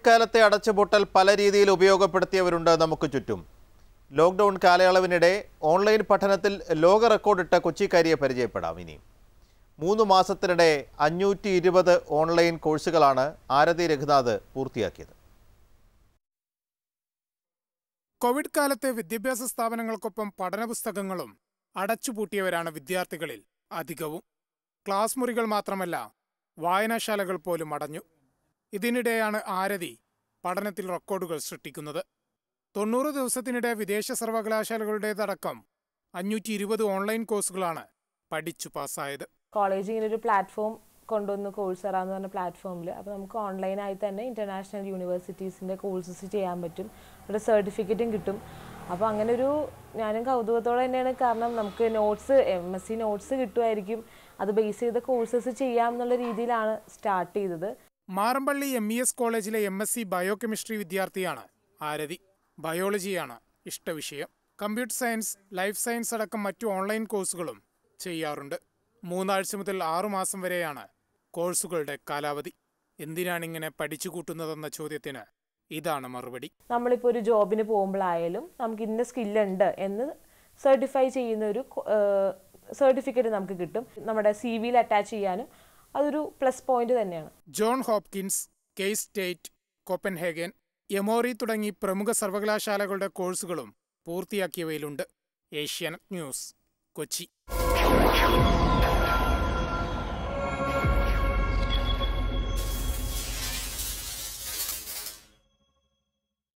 കാലത്തെ അടച്ചുപൂട്ടൽ പല രീതിയിൽ ഉപയോഗപ്പെടുത്തിയവരുണ്ട് നമുക്ക് ചുറ്റും ലോക്ക്ഡൗൺ കാലയളവിനിടെ ഓൺലൈൻ പഠനത്തിൽ ലോക റെക്കോർഡിട്ട കൊച്ചിക്കാരിയെ പരിചയപ്പെടാം ഇനി മൂന്ന് മാസത്തിനിടെ അഞ്ഞൂറ്റി ഇരുപത് ഓൺലൈൻ കോഴ്സുകളാണ് ആരതി രഘുനാഥ് പൂർത്തിയാക്കിയത് കോവിഡ് കാലത്തെ വിദ്യാഭ്യാസ സ്ഥാപനങ്ങൾക്കൊപ്പം പഠനപുസ്തകങ്ങളും അടച്ചുപൂട്ടിയവരാണ് വിദ്യാർത്ഥികളിൽ അധികവും ക്ലാസ് മുറികൾ മാത്രമല്ല വായനാശാലകൾ പോലും അടഞ്ഞു ഇതിനിടെയാണ് ആരതി പഠനത്തിൽ റെക്കോർഡുകൾ സൃഷ്ടിക്കുന്നത് തൊണ്ണൂറ് ദിവസത്തിനിടെ വിദേശ സർവകലാശാലകളുടേതടക്കം അഞ്ഞൂറ്റി ഇരുപത് ഓൺലൈൻ കോഴ്സുകളാണ് പഠിച്ചു പാസ്സായത് കോളേജ് ഇങ്ങനെ ഒരു പ്ലാറ്റ്ഫോം കൊണ്ടുവന്ന് കോഴ്സറ എന്ന് പറഞ്ഞ പ്ലാറ്റ്ഫോമിൽ അപ്പോൾ നമുക്ക് ഓൺലൈനായി തന്നെ ഇൻ്റർനാഷണൽ യൂണിവേഴ്സിറ്റീസിൻ്റെ കോഴ്സസ് ചെയ്യാൻ പറ്റും ഒരു സർട്ടിഫിക്കറ്റും കിട്ടും അപ്പോൾ അങ്ങനെ ഒരു ഞാനും കൗതുകത്തോടെ തന്നെയാണ് കാരണം നമുക്ക് notes M S C notes കിട്ടുമായിരിക്കും അത് ബേസ് ചെയ്ത കോഴ്സസ് ചെയ്യാം എന്നുള്ള രീതിയിലാണ് സ്റ്റാർട്ട് ചെയ്തത് മാറമ്പള്ളി എം ഇ എസ് കോളേജിലെ എം എസ് സി ബയോകെമിസ്ട്രി വിദ്യാർത്ഥിയാണ് ആരതി ബയോളജിയാണ് ഇഷ്ടവിഷയം കമ്പ്യൂട്ടർ സയൻസ് ലൈഫ് സയൻസ് അടക്കം മറ്റു ഓൺലൈൻ കോഴ്സുകളും ചെയ്യാറുണ്ട് മൂന്നാഴ്ച മുതൽ ആറുമാസം വരെയാണ് കോഴ്സുകളുടെ കാലാവധി എന്തിനാണിങ്ങനെ പഠിച്ചു കൂട്ടുന്നതെന്ന ചോദ്യത്തിന് ഇതാണ് മറുപടി നമ്മളിപ്പോൾ ഒരു ജോബിന് പോകുമ്പോഴായാലും നമുക്ക് ഇന്ന സ്കില്ലുണ്ട് എന്ന് സർട്ടിഫൈ ചെയ്യുന്ന ഒരു സർട്ടിഫിക്കറ്റ് നമുക്ക് കിട്ടും നമ്മുടെ സി വിയിൽ അറ്റാച്ച് ചെയ്യാനും അതൊരു പ്ലസ് പോയിന്റ് തന്നെയാണ് John Hopkins K state Copenhagen Emory തുടങ്ങി പ്രമുഖ സർവകലാശാലകളുടെ കോഴ്സുകളും പൂർത്തിയാക്കിയവയിലുണ്ട് ഏഷ്യാനെറ്റ് ന്യൂസ് കൊച്ചി